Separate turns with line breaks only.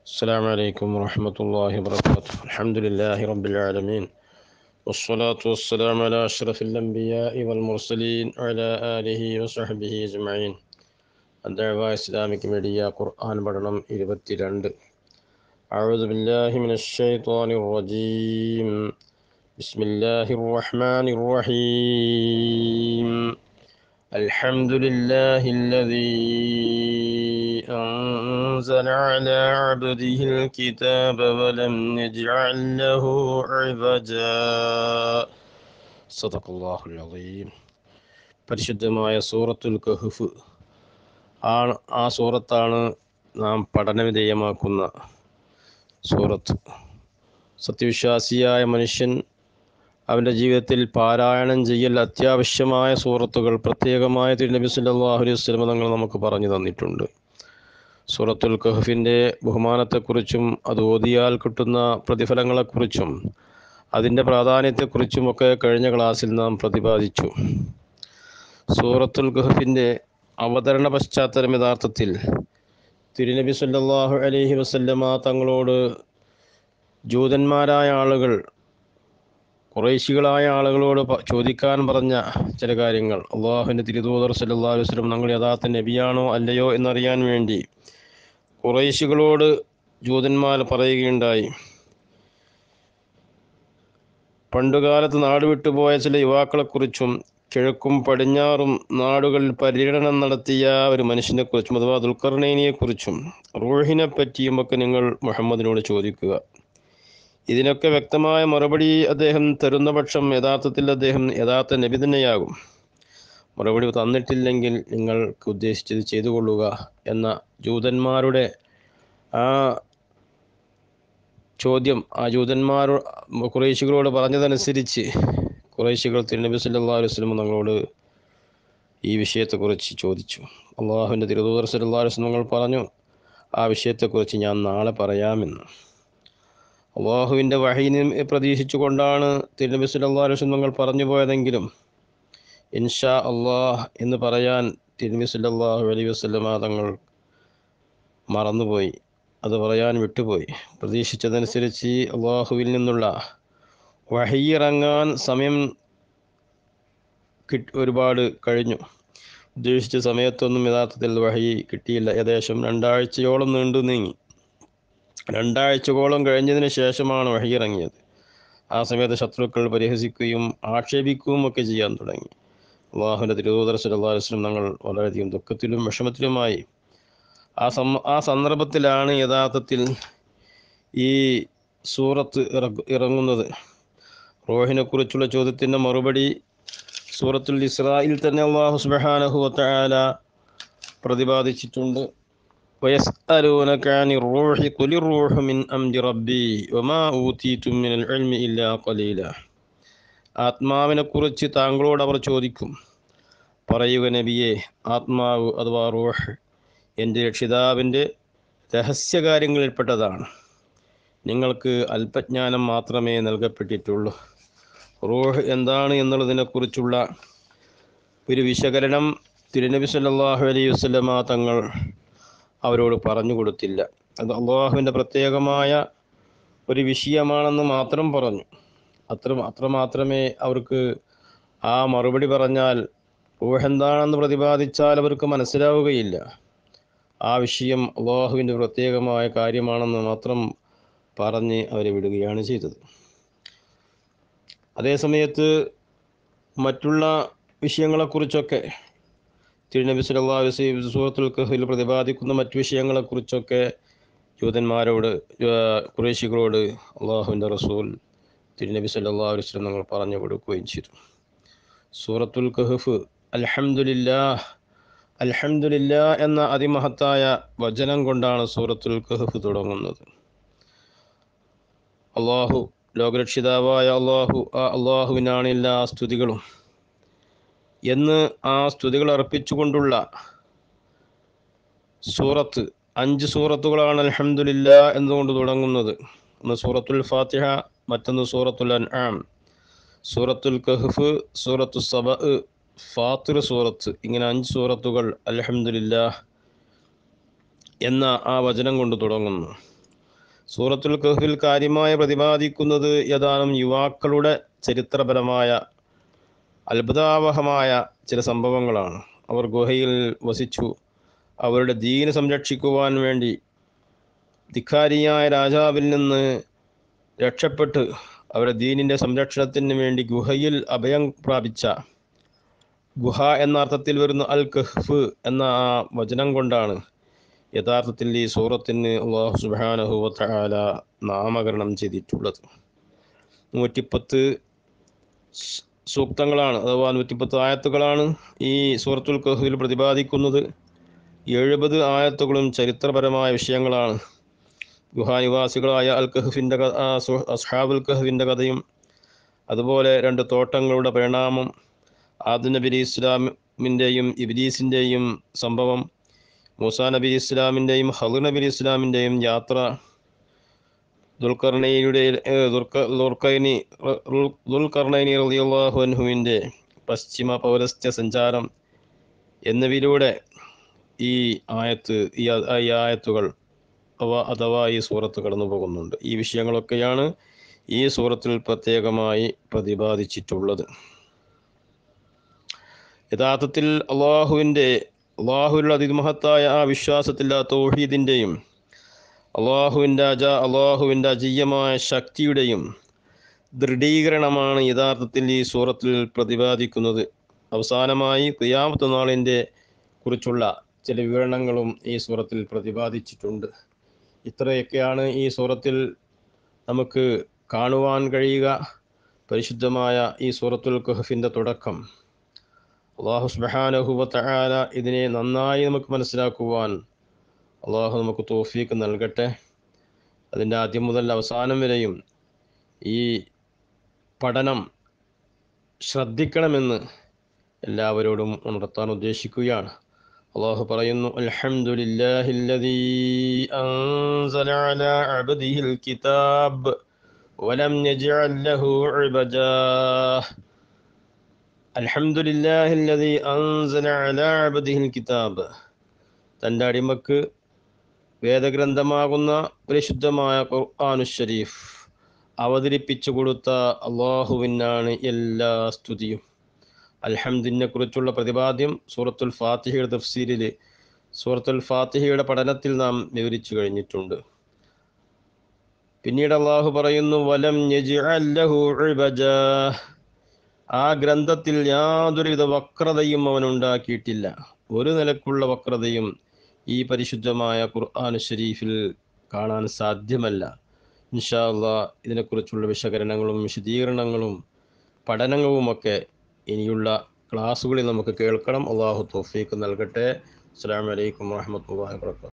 السلام عليكم ورحمة الله وبركاته الحمد لله رب العالمين والصلاة والسلام على أشرف الأنبياء والمرسلين وعلى آله وصحبه أجمعين الدعوة إسلامك ميديا قرآن പഠനം ഇരുപത്തിരണ്ട് أعوذ بالله من الشيطان الرجيم بسم الله الرحمن الرحيم الحمد لله الذي أنزل على عبده الكتاب ولم يجعل له عوجا صدق الله العظيم പരിശുദ്ധമായ സൂറത്തുൽ കഹ്ഫ് ആണ് ആ സൂറത്താണ് നാം പഠനവിധേയമാക്കുന്ന സൂറത്ത് സത്യവിശ്വാസിയായ മനുഷ്യൻ അവൻ്റെ ജീവിതത്തിൽ പാരായണം ചെയ്യൽ അത്യാവശ്യമായ സൂറത്തുകൾ പ്രത്യേകമായ തിരുനബി സല്ലല്ലാഹു അലൈഹി വസല്ലം തങ്ങൾ നമുക്ക് പറഞ്ഞു തന്നിട്ടുണ്ട് സൂറത്തുൽ കഹഫിൻ്റെ ബഹുമാനത്തെക്കുറിച്ചും അത് ഓതിയാൽ കിട്ടുന്ന പ്രതിഫലങ്ങളെക്കുറിച്ചും അതിൻ്റെ പ്രാധാന്യത്തെക്കുറിച്ചും ഒക്കെ കഴിഞ്ഞ ക്ലാസ്സിൽ നാം പ്രതിപാദിച്ചു സൂറത്തുൽ കഹഫിൻ്റെ അവതരണ പശ്ചാത്തലം യഥാർത്ഥത്തിൽ തിരുനബി സല്ലല്ലാഹു അലൈഹി വസല്ലമ തങ്ങളോട് ജൂതന്മാരായ ആളുകൾ കുറേശികളായ ആളുകളോട് പ- ചോദിക്കാൻ പറഞ്ഞ ചില കാര്യങ്ങൾ അള്ളാഹുവിൻ്റെ തിരുതൂതർ സല്ലല്ലാഹു അലൈഹി വസല്ലം തങ്ങൾ യഥാർത്ഥ നബിയാണോ അല്ലയോ എന്നറിയാൻ വേണ്ടി കുറേശികളോട് ജൂതന്മാർ പറയുകയുണ്ടായി പണ്ടുകാലത്ത് നാട് വിട്ടുപോയ ചില യുവാക്കളെക്കുറിച്ചും കിഴക്കും പടിഞ്ഞാറും നാടുകളിൽ പര്യടനം നടത്തിയ ഒരു മനുഷ്യനെക്കുറിച്ചും അഥവാ ദുൽഖർണൈനിയെക്കുറിച്ചും റൂഹിനെ പറ്റിയും ഒക്കെ നിങ്ങൾ മുഹമ്മദിനോട് ചോദിക്കുക ഇതിനൊക്കെ വ്യക്തമായ മറുപടി അദ്ദേഹം തരുന്ന പക്ഷം യഥാർത്ഥത്തിൽ അദ്ദേഹം യഥാർത്ഥ നബി തന്നെയാകും മറുപടി തന്നിട്ടില്ലെങ്കിൽ നിങ്ങൾക്ക് ഉദ്ദേശിച്ചത് ചെയ്തു കൊള്ളുക എന്ന ജൂതന്മാരുടെ ആ ചോദ്യം ആ ജൂതന്മാരോ കുറേശികളോട് പറഞ്ഞതനുസരിച്ച് കുറേശികൾ തിരുനബി സല്ലല്ലാഹു അലൈഹി വസല്ലം തങ്ങളോട് ഈ വിഷയത്തെക്കുറിച്ച് ചോദിച്ചു അള്ളാഹുവിൻ്റെ തിരുദൂതർ സല്ലല്ലാഹു അലൈഹി വസല്ലം തങ്ങൾ പറഞ്ഞു ആ വിഷയത്തെക്കുറിച്ച് ഞാൻ നാളെ പറയാമെന്ന് അള്ളാഹുവിൻ്റെ വഹീനെ പ്രതീക്ഷിച്ചുകൊണ്ടാണ് തിരുനബി സല്ലല്ലാഹു അലൈഹി വസല്ലം തങ്ങൾ പറഞ്ഞു പോയതെങ്കിലും ഇൻഷാ അള്ളാഹ് എന്ന് പറയാൻ തിരുനബി സല്ലല്ലാഹു അലൈഹി വസല്ലമ തങ്ങൾ മറന്നുപോയി അത് പറയാൻ വിട്ടുപോയി പ്രതീക്ഷിച്ചതനുസരിച്ച് അള്ളാഹുവിൽ നിന്നുള്ള വഹിയിറങ്ങാൻ സമയം കിട്ട് ഒരുപാട് കഴിഞ്ഞു ഉദ്ദേശിച്ച സമയത്തൊന്നും യഥാർത്ഥത്തിൽ വഹി കിട്ടിയില്ല ഏകദേശം രണ്ടാഴ്ചയോളം നീണ്ടു നീങ്ങി രണ്ടാഴ്ചയോളം കഴിഞ്ഞതിന് ശേഷമാണ് വഹി ഇറങ്ങിയത് ആ സമയത്ത് ശത്രുക്കൾ പരിഹസിക്കുകയും ആക്ഷേപിക്കുകയും ഒക്കെ ചെയ്യാൻ തുടങ്ങി അള്ളാഹുവിൻ്റെ തിരുവോദർ സല്ലല്ലാഹു അലൈഹി വസല്ലം തങ്ങൾ വളരെയധികം ദുഃഖത്തിലും വിഷമത്തിലുമായി ആ സം ആ സന്ദർഭത്തിലാണ് യഥാർത്ഥത്തിൽ ഈ സൂറത്ത് ഇറ- ഇറങ്ങുന്നത് റോഹിനെ കുറിച്ചുള്ള ചോദ്യത്തിൻ്റെ മറുപടി സൂറത്തുൽ ഇസ്രായിൽ തന്നെ അള്ളാഹു സുബ്ഹാനഹു വതആല പ്രതിപാദിച്ചിട്ടുണ്ട് ويسألونك عن الروح قل الروح من أمر ربي وما أوتيتم من العلم إلا قليلا ആത്മാവിനെ കുറിച്ച് താങ്കളോട് അവർ ചോദിക്കും പറയുക നബിയെ ആത്മാവ് അഥവാ റൂഹ് എൻ്റെ രക്ഷിതാവിൻ്റെ രഹസ്യകാര്യങ്ങളിൽപ്പെട്ടതാണ് നിങ്ങൾക്ക് അല്പജ്ഞാനം മാത്രമേ നൽകപ്പെട്ടിട്ടുള്ളൂ റൂഹ് എന്താണ് എന്നുള്ളതിനെക്കുറിച്ചുള്ള ഒരു വിശകലനം തിരുനബി സല്ലല്ലാഹു അലൈഹി വസല്ലമ തങ്ങൾ അവരോട് പറഞ്ഞു കൊടുത്തില്ല അത് അള്ളാഹുവിൻ്റെ പ്രത്യേകമായ ഒരു വിഷയമാണെന്ന് മാത്രം പറഞ്ഞു അത്ര അത്ര മാത്രമേ അവർക്ക് ആ മറുപടി പറഞ്ഞാൽ റൂഹ് എന്താണെന്ന് പ്രതിപാദിച്ചാൽ അവർക്ക് മനസ്സിലാവുകയില്ല ആ വിഷയം അള്ളാഹുവിൻ്റെ പ്രത്യേകമായ കാര്യമാണെന്ന് മാത്രം പറഞ്ഞ് അവരെ വിടുകയാണ് ചെയ്തത് അതേസമയത്ത് മറ്റുള്ള വിഷയങ്ങളെക്കുറിച്ചൊക്കെ തിരുനബി സല്ലല്ലാഹു അലൈഹി വസല്ലം സൂറത്തുൽ കഹ്ഫിൽ പ്രതിപാദിക്കുന്ന മറ്റു വിഷയങ്ങളെക്കുറിച്ചൊക്കെ ജൂതന്മാരോട് ആ, ഖുറൈശികളോട് അള്ളാഹുവിൻ്റെ റസൂൽ തിരുനബി സല്ലല്ലാഹു അലൈഹി വസല്ലം തങ്ങൾ പറഞ്ഞു കൊടുക്കുകയും ചെയ്തു സൂറത്തുൽ കഹ്ഫ് അൽഹംദുലില്ലാഹ് അൽഹംദുലില്ലാ എന്ന അതിമഹത്തായ വചനം കൊണ്ടാണ് സൂറത്തുൽ കഹ്ഫ് തുടങ്ങുന്നത് അള്ളാഹു ലോകരക്ഷിതാവായ അള്ളാഹു ആ അള്ളാഹുവിനാണ് എല്ലാ സ്തുതികളും എന്ന് ആ സ്തുതികൾ അർപ്പിച്ചുകൊണ്ടുള്ള സൂറത്ത് അഞ്ച് സൂറത്തുകളാണ് അൽഹംദുലില്ല എന്നുകൊണ്ട് തുടങ്ങുന്നത് ഒന്ന് സൂറത്തുൽ ഫാത്തിഹ മറ്റൊന്ന് സൂറത്തുൽ അൻആം സൂറത്തുൽ കഹ്ഫ് സൂറത്തു സബ ഫാത്തിർ സൂറത്ത് ഇങ്ങനെ അഞ്ച് സൂറത്തുകൾ അൽഹംദുലില്ലാ എന്ന ആ വചനം കൊണ്ട് തുടങ്ങുന്നു സൂറത്തുൽ കഹ്ഫിൽ കാര്യമായി പ്രതിപാദിക്കുന്നത് ഏതാനും യുവാക്കളുടെ ചരിത്രപരമായ അത്ഭുതാവഹമായ ചില സംഭവങ്ങളാണ് അവർ ഗുഹയിൽ വസിച്ചു അവരുടെ ദീന് സംരക്ഷിക്കുവാൻ വേണ്ടി ധിക്കാരിയായ രാജാവിൽ നിന്ന് രക്ഷപ്പെട്ട് അവരുടെ ദീനിൻ്റെ സംരക്ഷണത്തിന് വേണ്ടി ഗുഹയിൽ അഭയം പ്രാപിച്ച ഗുഹ എന്ന അർത്ഥത്തിൽ വരുന്ന അൽ കഹ്ഫ് എന്ന ആ വചനം കൊണ്ടാണ് യഥാർത്ഥത്തിൽ ഈ സൂറത്തിന് അള്ളാഹു സുബാനഹുവല നാമകരണം ചെയ്തിട്ടുള്ളത് നൂറ്റിപ്പത്ത് സൂക്തങ്ങളാണ് അഥവാ നൂറ്റിപ്പത്ത് ആയത്തുകളാണ് ഈ സൂറത്തുൽ കഹ്ഫിൽ പ്രതിപാദിക്കുന്നത് എഴുപത് ആയത്തുകളും ചരിത്രപരമായ വിഷയങ്ങളാണ് ഗുഹാനിവാസികളായ അൽ കഹ്ഫിൻ്റെ അസ്ഹാബുൽ കഹ്ഫിൻ്റെ കഥയും അതുപോലെ രണ്ട് തോട്ടങ്ങളുടെ പരിണാമം ആദ് നബി ഇസ്ലാമിൻ്റെയും ഇബ്ലീസിൻ്റെയും സംഭവം മൂസാ നബി ഇസ്ലാമിൻ്റെയും ഹദർ നബി ഇസ്ലാമിൻ്റെയും യാത്ര ദുൽഖർണയുടെ ദുൽഖൈനി ദുൽഖർണൈനി റളിയല്ലാഹു അൻഹുവിൻ്റെ പശ്ചിമ പൗരസ്ത്യ സഞ്ചാരം എന്നിവയിലൂടെ ഈ ആയത്ത് ഈ ഈ ആയത്തുകൾ അവ അഥവാ ഈ സൂറത്ത് കടന്നു പോകുന്നുണ്ട് ഈ വിഷയങ്ങളൊക്കെയാണ് ഈ സൂറത്തിൽ പ്രത്യേകമായി പ്രതിപാദിച്ചിട്ടുള്ളത് യഥാർത്ഥത്തിൽ അള്ളാഹുവിൻ്റെ അള്ളാഹുവിലുള്ള അതിമഹത്തായ ആ വിശ്വാസത്തില്ല തൗഹീദിൻ്റെയും അള്ളാഹുവിൻ്റെ അജ അള്ളാഹുവിൻ്റെ അജീയമായ ശക്തിയുടെയും ദൃഢീകരണമാണ് യഥാർത്ഥത്തിൽ ഈ സൂറത്തിൽ പ്രതിപാദിക്കുന്നത് അവസാനമായി ക്രിയാമത്ത് നാളിൻ്റെ കുറിച്ചുള്ള ചില വിവരണങ്ങളും ഈ സൂറത്തിൽ പ്രതിപാദിച്ചിട്ടുണ്ട് ഇത്രയൊക്കെയാണ് ഈ സൂറത്തിൽ നമുക്ക് കാണുവാൻ കഴിയുക പരിശുദ്ധമായ ഈ സൂറത്തുൽ കഹഫിൻ്റെ തുടക്കം അള്ളാഹു സുബാനഹുവല ഇതിനെ നന്നായി നമുക്ക് മനസ്സിലാക്കുവാൻ അള്ളാഹു നമുക്ക് തോഫീക്ക് നൽകട്ടെ അതിൻ്റെ ആദ്യം മുതൽ അവസാനം വരെയും ഈ പഠനം ശ്രദ്ധിക്കണമെന്ന് എല്ലാവരോടും ഉണർത്താൻ ഉദ്ദേശിക്കുകയാണ് അള്ളാഹു പറയുന്നു അൽഹംദുലില്ലാഹില്ലദീ അൻസല അലാ അബ്ദിഹിൽ കിതാബ് വലം യജ്അൽ ലഹു ഇബജാ അൽഹംദുലില്ലാഹില്ലദീ അൻസല അലാ അബ്ദിഹിൽ കിതാബ് തൻ്റെ അടിമക്ക് വേദഗ്രന്ഥമാകുന്ന പരിശുദ്ധമായ ഖുർആനു ഷരീഫ് അവതരിപ്പിച്ചു കൊടുത്ത അള്ളാഹുവിനാണ് എല്ലാ സ്തുതിയും അൽഹംദിനെ കുറിച്ചുള്ള പ്രതിപാദ്യം സൂറത്തുൽ ഫാത്തിഹയുടെ തഫ്സീലിൽ സൂറത്തുൽ ഫാത്തിഹയുടെ പഠനത്തിൽ നാം വിവരിച്ചു കഴിഞ്ഞിട്ടുണ്ട് പിന്നീട് അള്ളാഹു പറയുന്നു വലം ലഹു ഇബജാ ആ ഗ്രന്ഥത്തിൽ യാതൊരുവിധ വക്രതയും അവൻ ഉണ്ടാക്കിയിട്ടില്ല ഒരു നിലക്കുള്ള വക്രതയും ഈ പരിശുദ്ധമായ ഖുർആൻ ഷരീഫിൽ കാണാൻ സാധ്യമല്ല ഇൻഷാ അള്ളാ ഇതിനെക്കുറിച്ചുള്ള വിശകലനങ്ങളും വിശദീകരണങ്ങളും പഠനങ്ങളുമൊക്കെ ഇനിയുള്ള ക്ലാസ്സുകളിൽ നമുക്ക് കേൾക്കണം അള്ളാഹു തോഫീക്ക് നൽകട്ടെ അസ്സാം വലൈക്കും വാഹമത്തല്ലാ വാബർക്കാത്തു